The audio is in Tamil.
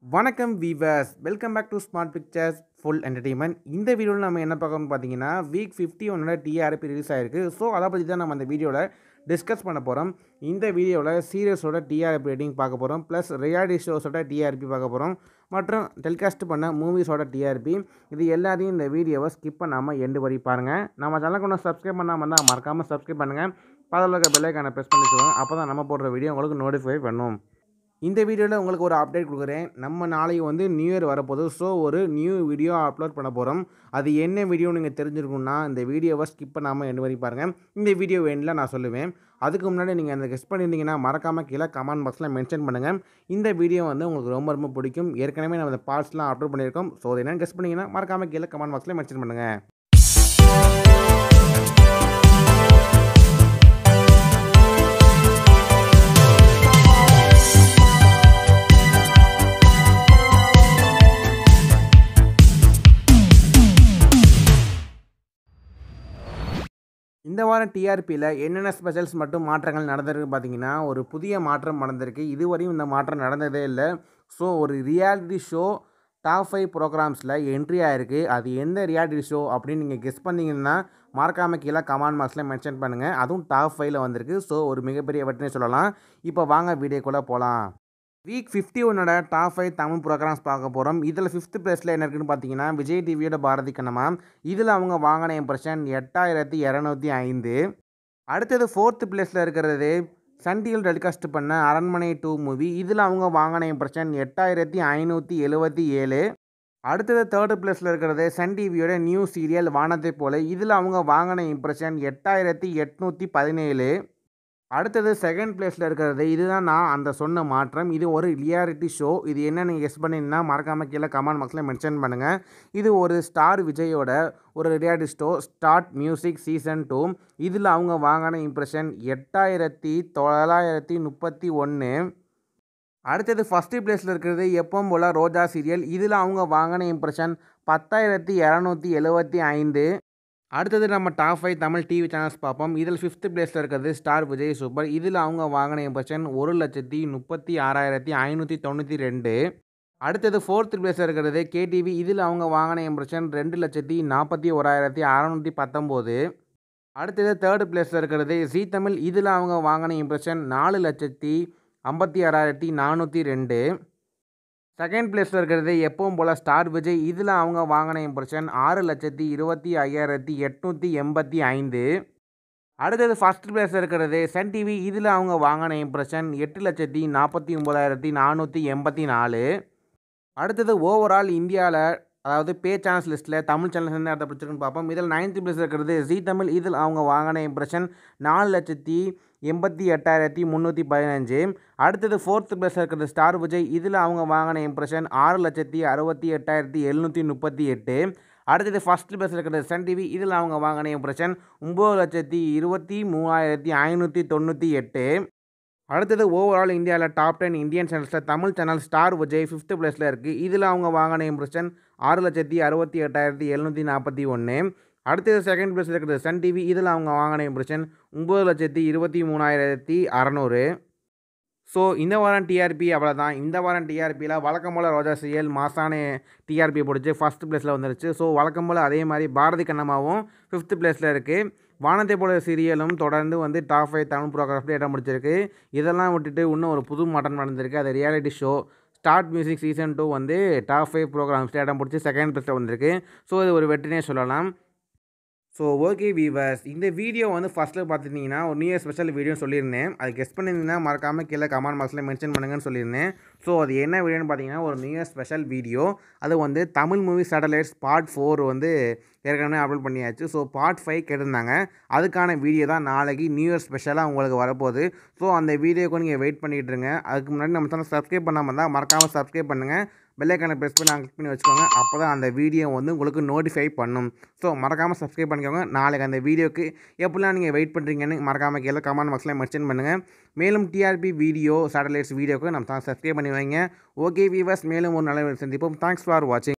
வணக்கம் viewers welcome back to Smart Pictures full entertainment இந்த வீடியோவில் நம்ம என்ன பார்க்கணும்னு பார்த்தீங்கன்னா வீக் ஃபிஃப்டி ஒன்னோட டிஆர்பி ரிலீஸ் ஆயிருக்கு ஸோ அதை பற்றி தான் நம்ம அந்த வீடியோவில் டிஸ்கஸ் பண்ண போகிறோம் இந்த வீடியோவில் சீரியஸோட டிஆர்பி ரேட்டிங் பார்க்க போகிறோம் ப்ளஸ் ரியாலிட்டி ஷோஸோட டிஆர்பி பார்க்க போகிறோம் மற்றும் டெலிகாஸ்ட் பண்ண மூவிஸோட டிஆர்பி இது எல்லாத்தையும் இந்த வீடியோவை ஸ்கிப் பண்ணாமல் எண்டு வரை பாருங்கள் நம்ம சேனலுக்கு ஒன்றும் சப்ஸ்கிரைப் பண்ணாமல் இருந்தால் மறக்காமல் சப்ஸ்கிரைப் பண்ணுங்கள் பக்கத்தில் இருக்க பெல்லைக்கான ப்ரெஸ் பண்ணி வச்சுக்கோங்க அப்போ தான் நம்ம போடுற வீடியோ உங்களுக்கு நோட்டிஃபை பண்ணும் இந்த வீடியோவில் உங்களுக்கு ஒரு அப்டேட் கொடுக்குறேன் நம்ம நாளைக்கு வந்து நியூ இயர் வரப்போகுது ஸோ ஒரு நியூ வீடியோ அப்லோட் பண்ண போகிறோம் அது என்ன வீடியோ நீங்கள் தெரிஞ்சிருக்குன்னா இந்த வீடியோவை ஸ்கிப் பண்ணாமல் எண்டு வரை பாருங்கள் இந்த வீடியோ வேணில் நான் சொல்லுவேன் அதுக்கு முன்னாடி நீங்கள் அந்த கெஸ்ட் பண்ணியிருந்தீங்கன்னா மறக்காமல் கீழே கமெண்ட் பாக்ஸில் மென்ஷன் பண்ணுங்கள் இந்த வீடியோ வந்து உங்களுக்கு ரொம்ப ரொம்ப பிடிக்கும் ஏற்கனவே நம்ம இந்த பார்ட்ஸ்லாம் அப்லோட் பண்ணியிருக்கோம் ஸோ அது என்னென்னு கெஸ்ட் பண்ணிங்கன்னா மறக்காமல் கீழே கமெண்ட் பாக்ஸில் மென்ஷன் பண்ணுங்கள் இந்த வாரம் டிஆர்பியில் என்னென்ன ஸ்பெஷல்ஸ் மற்றும் மாற்றங்கள் நடந்திருக்கு பார்த்தீங்கன்னா ஒரு புதிய மாற்றம் நடந்திருக்கு இதுவரையும் இந்த மாற்றம் நடந்ததே இல்லை ஸோ ஒரு ரியாலிட்டி ஷோ டாப் ஃபைவ் ப்ரோக்ராம்ஸில் என்ட்ரி ஆகிருக்கு அது எந்த ரியாலிட்டி ஷோ அப்படின்னு நீங்கள் கெஸ் பண்ணிங்கன்னா மறக்காமல் கீழே கமெண்ட் பாக்ஸில் மென்ஷன் பண்ணுங்கள் அதுவும் டாப் ஃபைவ்ல வந்திருக்கு ஸோ ஒரு மிகப்பெரிய வெற்றினே சொல்லலாம் இப்போ வாங்க வீடியோக்குள்ளே போகலாம் வீக் ஃபிஃப்டி ஒன்னோட டாப் ஃபைவ் தமிழ் ப்ரோக்ராம்ஸ் பார்க்க போகிறோம் இதில் ஃபிஃப்த் ப்ளேஸில் என்ன இருக்குன்னு பார்த்தீங்கன்னா விஜய் டிவியோட பாரதி கண்ணமா இதில் அவங்க வாங்கின இம்ப்ரெஷன் எட்டாயிரத்தி இரநூத்தி ஐந்து அடுத்தது ஃபோர்த்து ப்ளேஸில் இருக்கிறது சன் டிவியில் டெலிகாஸ்ட் பண்ண அரண்மனை டூ மூவி இதில் அவங்க வாங்கின இம்ப்ரெஷன் எட்டாயிரத்தி ஐநூற்றி எழுபத்தி ஏழு அடுத்தது தேர்டு ப்ளேஸில் இருக்கிறது சன் டிவியோட நியூ சீரியல் வானத்தை போல இதில் அவங்க வாங்கின இம்ப்ரெஷன் எட்டாயிரத்தி எட்நூற்றி பதினேழு அடுத்தது செகண்ட் பிளேஸில் இருக்கிறது இதுதான் நான் அந்த சொன்ன மாற்றம் இது ஒரு ரியாலிட்டி ஷோ இது என்ன நீங்கள் கெஸ் பண்ணிங்கன்னா மறக்காமல் கீழே கமெண்ட் பாக்ஸில் மென்ஷன் பண்ணுங்கள் இது ஒரு ஸ்டார் விஜயோட ஒரு reality show Start Music season two இதில் அவங்க வாங்கின இம்ப்ரெஷன் எட்டாயிரத்தி தொள்ளாயிரத்தி முப்பத்தி ஒன்று அடுத்தது ஃபஸ்ட்டு பிளேஸில் இருக்கிறது எப்பவும் போல் ரோஜா சீரியல் இதில் அவங்க வாங்கின இம்ப்ரெஷன் பத்தாயிரத்தி இரநூத்தி எழுபத்தி ஐந்து அடுத்தது நம்ம டாப் ஃபைவ் தமிழ் டிவி சேனல்ஸ் பார்ப்போம் இதில் ஃபிஃப்த் பிளேஸில் இருக்கிறது ஸ்டார் விஜய் சூப்பர் இதில் அவங்க வாங்கின இம்ப்ரெஷன் ஒரு லட்சத்தி முப்பத்தி ஆறாயிரத்தி ஐநூற்றி தொண்ணூற்றி ரெண்டு அடுத்தது ஃபோர்த் பிளேஸில் இருக்கிறது கேடிவி இதில் அவங்க வாங்கின இம்ப்ரெஷன் ரெண்டு லட்சத்தி நாற்பத்தி ஓராயிரத்தி அறநூற்றி பத்தொம்போது அடுத்தது தேர்ட் பிளேஸில் இருக்கிறது ஜி தமிழ் இதில் அவங்க வாங்கின இம்ப்ரெஷன் நாலு லட்சத்தி ஐம்பத்தி ஆறாயிரத்தி நானூற்றி ரெண்டு செகண்ட் பிளேஸில் இருக்கிறது எப்பவும் போல் ஸ்டார் விஜய் இதில் அவங்க வாங்கின இம்ப்ரெஷன் ஆறு லட்சத்தி இருபத்தி ஐயாயிரத்தி எட்நூற்றி எண்பத்தி ஐந்து அடுத்தது ஃபஸ்ட் பிளேஸில் இருக்கிறது சன் டிவி இதில் அவங்க வாங்கின இம்ப்ரெஷன் எட்டு லட்சத்தி நாற்பத்தி ஒம்பதாயிரத்தி நானூற்றி எண்பத்தி நாலு அடுத்தது ஓவரால் இந்தியாவில் அதாவது பே சேனல்ஸ் லிஸ்ட்டில் தமிழ் சேனல்ஸ் என்ன இடத்த பிடிச்சிருக்குன்னு பார்ப்போம் இதில் நைன்த் பிளேஸ் இருக்கிறது ஜி தமிழ் இதில் அவங்க வாங்கின இம்ப்ரெஷன் நாலு லட்சத்தி எண்பத்தி எட்டாயிரத்தி முந்நூற்றி பதினஞ்சு அடுத்தது ஃபோர்த் பிளேஸ் இருக்கிறது ஸ்டார் விஜய் இதில் அவங்க வாங்கின இம்ப்ரெஷன் ஆறு லட்சத்தி அறுபத்தி எட்டாயிரத்தி எழுநூற்றி முப்பத்தி எட்டு அடுத்தது ஃபஸ்ட் பிளேஸ் இருக்கிறது சன் டிவி இதில் அவங்க வாங்கின இம்ப்ரெஷன் ஒம்பது லட்சத்தி இருபத்தி மூணாயிரத்தி ஐநூற்றி தொண்ணூற்றி எட்டு அடுத்தது ஓவரால் இந்தியாவில் டாப் டென் இந்தியன் சேனல்ஸில் Tamil channel Star Vijay fifth பிளேஸில் இருக்குது இதில் அவங்க வாங்கின இம்ப்ரெஷன் ஆறு லட்சத்தி அறுபத்தி எட்டாயிரத்தி எழுநூற்றி நாற்பத்தி ஒன்று அடுத்தது செகண்ட் பிளேஸில் இருக்கிறது சன் டிவி இதில் அவங்க வாங்கின இம்ப்ரெஷன் ஒம்பது லட்சத்தி இருபத்தி மூணாயிரத்தி அறநூறு ஸோ இந்த வாரம் டிஆர்பி அவ்வளோதான் இந்த வாரம் டிஆர்பியில் வழக்கம் போல் ரோஜா சீரியல் மாசான டிஆர்பி பிடிச்சி ஃபஸ்ட் பிளேஸில் வந்துருச்சு ஸோ வழக்கம் போல் அதே மாதிரி பாரதி கண்ணம்மாவும் ஃபிஃப்த் பிளேஸில் இருக்குது வானத்தை போல சீரியலும் தொடர்ந்து வந்து டாப் ஃபைவ் தமிழ் ப்ரோக்ராம்ஸில் இடம் முடிச்சிருக்கு இதெல்லாம் விட்டுட்டு இன்னும் ஒரு புது மாற்றம் நடந்திருக்கு அது reality show Start Music season two வந்து டாப் ஃபைவ் ப்ரோக்ராம்ஸில் இடம் பிடிச்சி செகண்ட் பிளேஸில் வந்திருக்கு ஸோ இது ஒரு வெற்றினே சொல்லலாம் ஸோ ஓகே வீவர்ஸ் இந்த வீடியோ வந்து ஃபஸ்ட்டில் பார்த்துட்டிங்கன்னா ஒரு நியூ இயர் ஸ்பெஷல் வீடியோ சொல்லியிருந்தேன் அது கெஸ்ட் பண்ணியிருந்தீங்கன்னா மறக்காமல் கீழே கமெண்ட் பாக்ஸில் மென்ஷன் பண்ணுங்கன்னு சொல்லியிருந்தேன் ஸோ அது என்ன வீடியோன்னு பார்த்தீங்கன்னா ஒரு நியூ இயர் ஸ்பெஷல் வீடியோ அது வந்து Tamil movie satellites part four வந்து ஏற்கனவே அப்லோட் பண்ணியாச்சு ஸோ பார்ட் ஃபைவ் கேட்டிருந்தாங்க அதுக்கான வீடியோ தான் நாளைக்கு நியூ இயர் ஸ்பெஷலாக உங்களுக்கு வரப்போகுது ஸோ அந்த வீடியோக்கு நீங்கள் வெயிட் பண்ணிகிட்டு இருங்க அதுக்கு முன்னாடி நம்ம சேனல் சப்ஸ்கிரைப் பண்ணாமல் தான் மறக்காமல் சப்ஸ்கிரைப் பண்ணுங்கள் பெல்லைக்கான ப்ரெஸ் பண்ணி கிளிக் பண்ணி வச்சுக்கோங்க அப்போ தான் அந்த வீடியோ வந்து உங்களுக்கு நோட்டிஃபை பண்ணும் ஸோ மறக்காமல் சப்ஸ்கிரைப் பண்ணிக்கோங்க நாளைக்கு அந்த வீடியோக்கு எப்படிலாம் நீங்கள் வெயிட் பண்ணுறீங்கன்னு மறக்காமல் கீழே கமெண்ட் பாக்ஸில் மென்ஷன் பண்ணுங்கள் மேலும் டிஆர்பி வீடியோ சேட்டலைட்ஸ் வீடியோக்கு நம்ம சப்ஸ்கிரைப் பண்ணி வைங்க ஓகே வீவர்ஸ் மேலும் ஒரு நல்ல சந்திப்போம் தேங்க்ஸ் ஃபார் வாட்சிங்